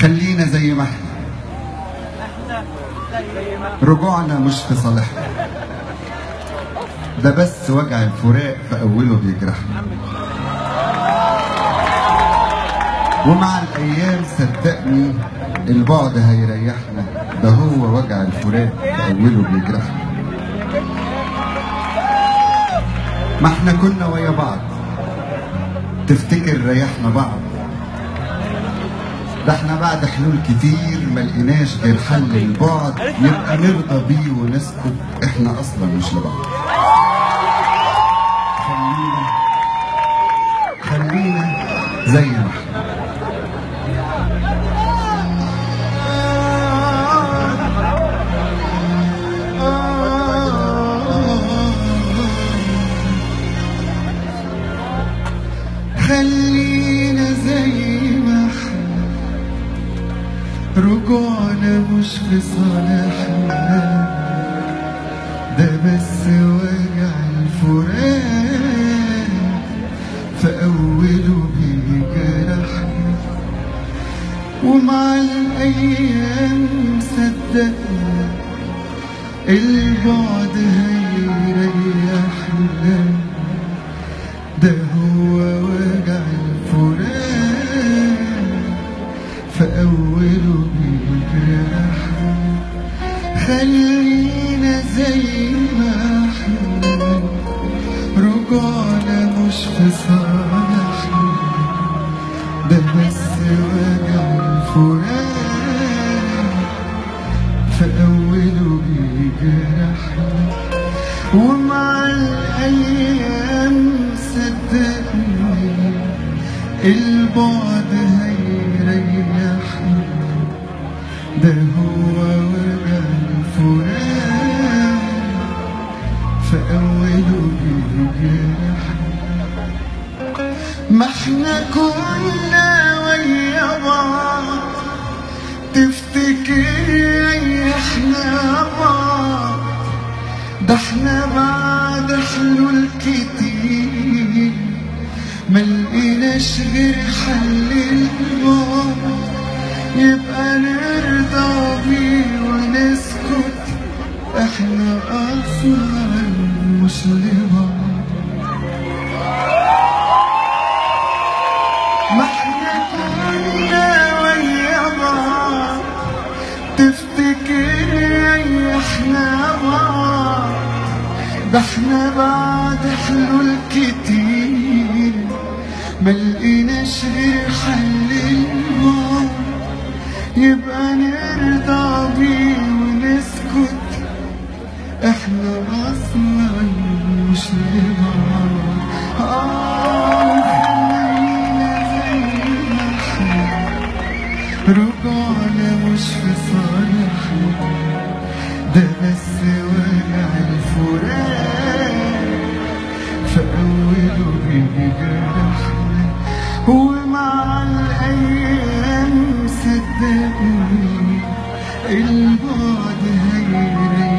خلينا زي ما احنا رجوعنا مش في صالحنا ده بس وجع الفراق في اوله بيجرحنا ومع الايام صدقني البعد هيريحنا ده هو وجع الفراق في اوله بيجرحنا ما احنا كنا ويا بعض تفتكر ريحنا بعض ده احنا بعد حلول كتير ما لقيناش غير حل البعد يبقى نرضى بيه ونسكت احنا اصلا مش لبعض خلينا خلينا زي ما احنا خلينا زي ما احنا رجوعنا مش في صالحنا ده بس وجع الفراق في أوله بيجرحنا ومع الأيام صدقنا البعد هيريحنا ده هو وجع الفراق في أوله بيجرحنا خلينا زي ما احنا رجوعنا مش في صالحنا ده بس وجع الفراق في أوله بيجرحنا ومع الأيام صدقني البعد هيريحنا ده هو وجع الفراق في أوله بيجرحنا ما احنا كنا ويا بعض تفتكر ريحنا بعض ده احنا بعد حلول كتير ما لقيناش غير حل البعد يبقى نرضى بيه ونسكت احنا اصلا مش لبعض ما احنا كنا ويا بعض تفتكر ريحنا بعض ده احنا بعد حلول كتير ما لقيناش غير حل البعد يبقى نرضى بيه ونسكت احنا اصلا مش لبعض آه خلينا زي ما احنا رجوعنا مش في صالحنا ده بس وجع الفراق في أوله بيجرحنا ومع الأيام صدقني البعد هيريحنا